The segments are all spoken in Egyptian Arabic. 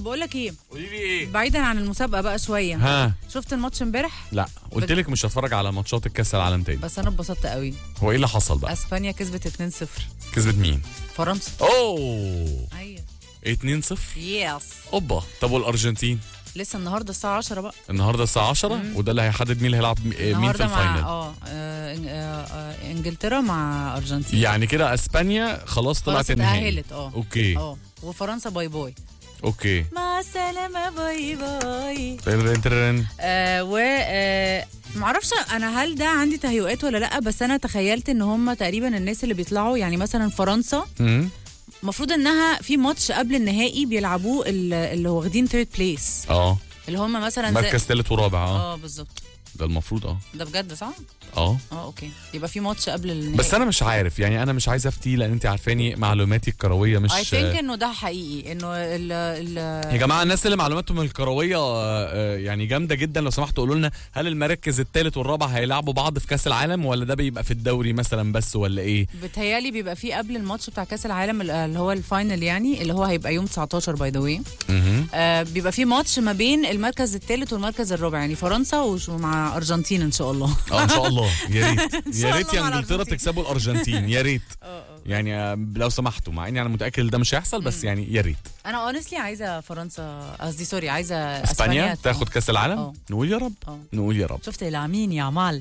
بقول لك ايه قولي لي ايه بعيدا عن المسابقه بقى شويه ها شفت الماتش امبارح لا قلت لك مش هتفرج على ماتشات الكاس العالم تاني بس انا اتبسطت قوي هو ايه اللي حصل بقى اسبانيا كسبت 2-0 كسبت مين فرنسا اوه ايوه 2 0 يس اوبا طب والارجنتين لسه النهارده الساعه 10 بقى النهارده الساعه 10 وده اللي هيحدد مين اللي هيلعب مين في النهارده مع الفاينل اه آه، إن- آه، آه، انجلترا مع ارجنتين يعني كده اسبانيا خلاص طلعت خلاص النهائي اتأهلت اه اوكي اه وفرنسا باي باي اوكي مع السلامه باي باي ترن ترن. آه و آه معرفش انا هل ده عندي تهيؤات ولا لا بس انا تخيلت ان هم تقريبا الناس اللي بيطلعوا يعني مثلا فرنسا مم. المفروض انها في ماتش قبل النهائي بيلعبوه ال- اللي هو واخدين ثيرد بليس اه اللي هم مثلا زي- مركز ثالث ورابع اه اه بالظبط ده المفروض اه ده بجد صح؟ اه اه اوكي يبقى في ماتش قبل النهائي بس انا مش عارف يعني انا مش عايز افتي لان انت عارفاني معلوماتي الكرويه مش اي ثينك انه ده حقيقي انه ال يا ال جماعه الناس اللي معلوماتهم الكرويه آه، آه، يعني جامده جدا لو سمحتوا قولوا لنا هل المراكز الثالث والرابع هيلعبوا بعض في كاس العالم ولا ده بيبقى في الدوري مثلا بس ولا ايه بتهيالي بيبقى في قبل الماتش بتاع كاس العالم ال- اللي هو الفاينل يعني اللي هو هيبقى يوم 19 باي ذا واي مهم. آه بيبقى في ماتش ما بين المركز الثالث والمركز الرابع يعني فرنسا وش- ومع ارجنتين ان شاء الله اه ان شاء الله يا ريت شاء يا ريت الله يا مع انجلترا الأرجنتين. تكسبوا الارجنتين يا ريت يعني آه، لو سمحتوا مع اني انا متاكد إن ده مش هيحصل بس يعني يا ريت انا اونستلي عايزه فرنسا قصدي سوري عايزه اسبانيا تاخد كاس العالم اه. نقول يا رب اه. نقول يا رب شفت لامين يا عمال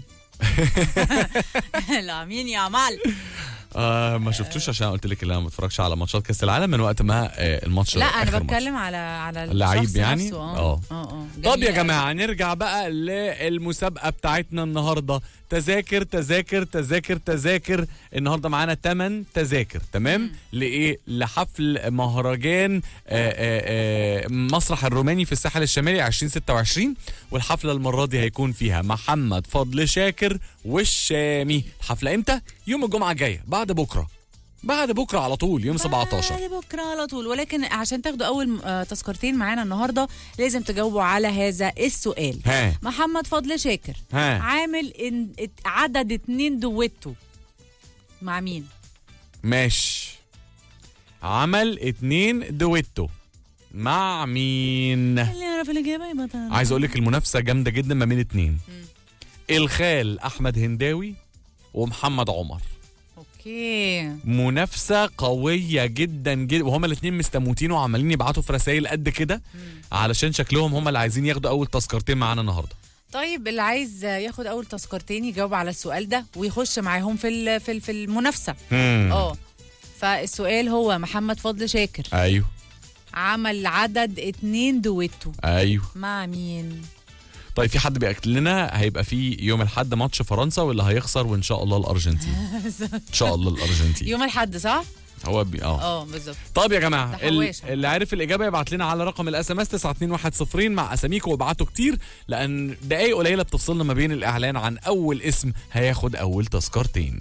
لامين يا عمال آه ما شفتوش عشان قلت لك ان انا ما بتفرجش على ماتشات كاس العالم من وقت ما آه الماتش لا آخر انا ماتش. بتكلم على على اللعيب الشخص يعني؟ نفسه. اه. اه اه طب يا جميل جماعة نرجع بقى للمسابقة بتاعتنا النهاردة تذاكر تذاكر تذاكر تذاكر النهاردة معانا 8 تذاكر تمام لإيه لحفل مهرجان آه، آه، آه، مسرح الروماني في الساحل الشمالي 2026 والحفلة المرة دي هيكون فيها محمد فضل شاكر والشامي الحفلة امتى؟ يوم الجمعة الجاية بعد بكرة بعد بكرة على طول يوم 17 بعد بكره على طول ولكن عشان تاخدوا اول آه، تذكرتين معانا النهارده لازم تجاوبوا على هذا السؤال ها محمد فضل شاكر ها عامل إن ات- عدد اتنين دويتو مع مين؟ ماشي عمل اتنين دويتو مع مين اللي يعرف الاجابه يبقى تعالى. عايز اقول لك المنافسه جامده جدا ما بين اتنين الخال احمد هنداوي ومحمد عمر اوكي منافسه قويه جدا جدا وهما الاثنين مستموتين وعمالين يبعتوا في رسائل قد كده علشان شكلهم هما اللي عايزين ياخدوا اول تذكرتين معانا النهارده طيب اللي عايز ياخد اول تذكرتين يجاوب على السؤال ده ويخش معاهم في ال- في ال- في المنافسه مم. اه فالسؤال هو محمد فضل شاكر ايوه عمل عدد اتنين دويتو ايوه مع مين؟ طيب في حد بيأكد لنا هيبقى في يوم الاحد ماتش فرنسا واللي هيخسر وان شاء الله الارجنتين ان شاء الله الارجنتين يوم الاحد صح؟ هو بي... اه اه بالظبط طيب يا جماعه ده حواش. ال- اللي عارف الاجابه يبعت لنا على رقم الاس ام اس 92110 مع اساميكم وابعتوا كتير لان دقايق قليله بتفصلنا ما بين الاعلان عن اول اسم هياخد اول تذكرتين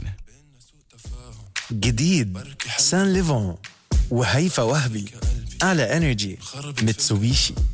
جديد سان ليفون وهيفا وهبي على انرجي ميتسوبيشي